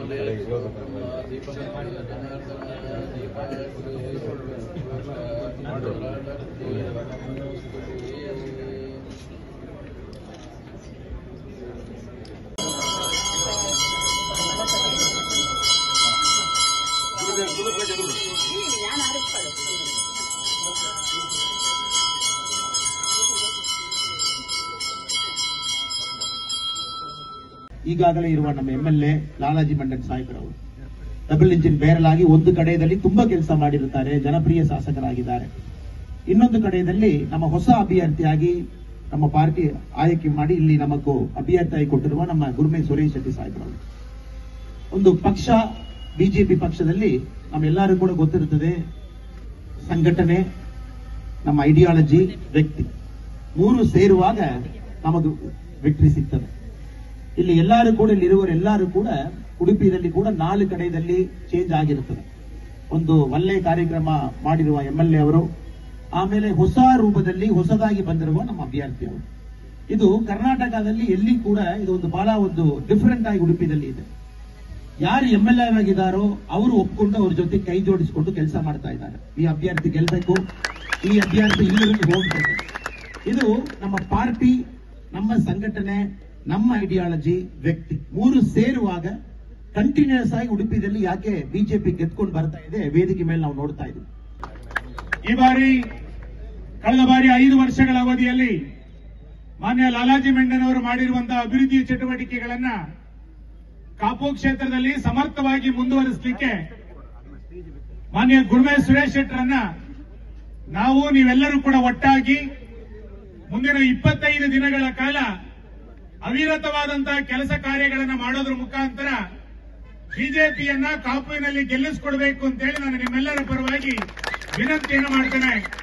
ഞാൻ അറിയിപ്പത് ಈಗಾಗಲೇ ಇರುವ ನಮ್ಮ M L A Lalaji Mendon ಸಾಹೇಬ್ರವರು ಡಬಲ್ ಇಂಜಿನ್ ಬೇರಲಾಗಿ ಒಂದು ಕಡೆಯಲ್ಲಿ ತುಂಬಾ ಕೆಲಸ ಮಾಡಿರುತ್ತಾರೆ ಜನಪ್ರಿಯ ಶಾಸಕರಾಗಿದ್ದಾರೆ ಇನ್ನೊಂದು ಕಡೆಯಲ್ಲಿ ನಮ್ಮ ಹೊಸ ಅಭ್ಯರ್ಥಿಯಾಗಿ ನಮ್ಮ ಪಾರ್ಟಿ ಆಯ್ಕೆ ಮಾಡಿ ಇಲ್ಲಿ ನಮಗೂ ಅಭ್ಯರ್ಥಿಯಾಗಿ ಕೊಟ್ಟಿರುವ ನಮ್ಮ ಗುರುಮೆ ಸುರೇಶ್ ಶೆಟ್ಟಿ ಸಾಹೇಬ್ರವರು ಒಂದು ಪಕ್ಷ ಬಿಜೆಪಿ ಪಕ್ಷದಲ್ಲಿ ನಮ್ಮೆಲ್ಲರೂ ಕೂಡ ಗೊತ್ತಿರುತ್ತದೆ ಸಂಘಟನೆ ನಮ್ಮ ಐಡಿಯಾಲಜಿ ವ್ಯಕ್ತಿ ಮೂರು ಸೇರುವಾಗ ನಮದು ವಿಕ್ಟ್ರಿ ಸಿಗ್ತದೆ ಇಲ್ಲಿ ಎಲ್ಲರೂ ಕೂಡ ಇಲ್ಲಿರುವವರು ಎಲ್ಲರೂ ಕೂಡ ಉಡುಪಿಯಲ್ಲಿ ಕೂಡ ನಾಲ್ಕು ಕಡೆಯಲ್ಲಿ ಚೇಂಜ್ ಆಗಿರುತ್ತದೆ ಒಂದು ಒಳ್ಳೆಯ ಕಾರ್ಯಕ್ರಮ ಮಾಡಿರುವ ಎಂ ಎಲ್ ಎ ಅವರು ಆಮೇಲೆ ಹೊಸ ರೂಪದಲ್ಲಿ ಹೊಸದಾಗಿ ಬಂದಿರುವ ನಮ್ಮ ಅಭ್ಯರ್ಥಿ ಅವರು ಇದು ಕರ್ನಾಟಕದಲ್ಲಿ ಎಲ್ಲಿ ಕೂಡ ಇದು ಒಂದು ಬಹಳ ಒಂದು ಡಿಫರೆಂಟ್ ಆಗಿ ಉಡುಪಿದಲ್ಲಿ ಇದೆ ಯಾರು ಎಂ ಎಲ್ ಎ ಆಗಿದ್ದಾರೋ ಅವರು ಒಪ್ಕೊಂಡು ಅವ್ರ ಜೊತೆ ಕೈ ಜೋಡಿಸಿಕೊಂಡು ಕೆಲಸ ಮಾಡ್ತಾ ಇದ್ದಾರೆ ಈ ಅಭ್ಯರ್ಥಿ ಗೆಲ್ಬೇಕು ಈ ಅಭ್ಯರ್ಥಿ ಇಲ್ಲಿವರೆಗೆ ಹೋಗ್ಬೇಕು ಇದು ನಮ್ಮ ಪಾರ್ಟಿ ನಮ್ಮ ಸಂಘಟನೆ ನಮ್ಮ ಐಡಿಯಾಲಜಿ ವ್ಯಕ್ತಿ ಮೂರು ಸೇರುವಾಗ ಕಂಟಿನ್ಯೂಸ್ ಆಗಿ ಉಡುಪಿದಲ್ಲಿ ಯಾಕೆ ಬಿಜೆಪಿ ಗೆದ್ಕೊಂಡು ಬರ್ತಾ ಇದೆ ವೇದಿಕೆ ಮೇಲೆ ನಾವು ನೋಡ್ತಾ ಇದ್ದೀವಿ ಈ ಬಾರಿ ಕಳೆದ ಬಾರಿ ಐದು ವರ್ಷಗಳ ಅವಧಿಯಲ್ಲಿ ಮಾನ್ಯ ಲಾಲಾಜಿ ಮೆಂಡನ್ ಅವರು ಮಾಡಿರುವಂತಹ ಅಭಿವೃದ್ಧಿ ಚಟುವಟಿಕೆಗಳನ್ನ ಕಾಪು ಕ್ಷೇತ್ರದಲ್ಲಿ ಸಮರ್ಥವಾಗಿ ಮುಂದುವರಿಸಲಿಕ್ಕೆ ಮಾನ್ಯ ಗುರುಮೇ ಸುರೇಶ್ ಶೆಟ್ಟರನ್ನ ನಾವು ನೀವೆಲ್ಲರೂ ಕೂಡ ಒಟ್ಟಾಗಿ ಮುಂದಿನ ಇಪ್ಪತ್ತೈದು ದಿನಗಳ ಕಾಲ ಅವಿರತವಾದಂತಹ ಕೆಲಸ ಕಾರ್ಯಗಳನ್ನು ಮಾಡೋದ್ರ ಮುಖಾಂತರ ಬಿಜೆಪಿಯನ್ನ ಕಾಪುವಿನಲ್ಲಿ ಗೆಲ್ಲಿಸಿಕೊಡ್ಬೇಕು ಅಂತೇಳಿ ನಾನು ನಿಮ್ಮೆಲ್ಲರ ಪರವಾಗಿ ವಿನಂತಿಯನ್ನು ಮಾಡ್ತೇನೆ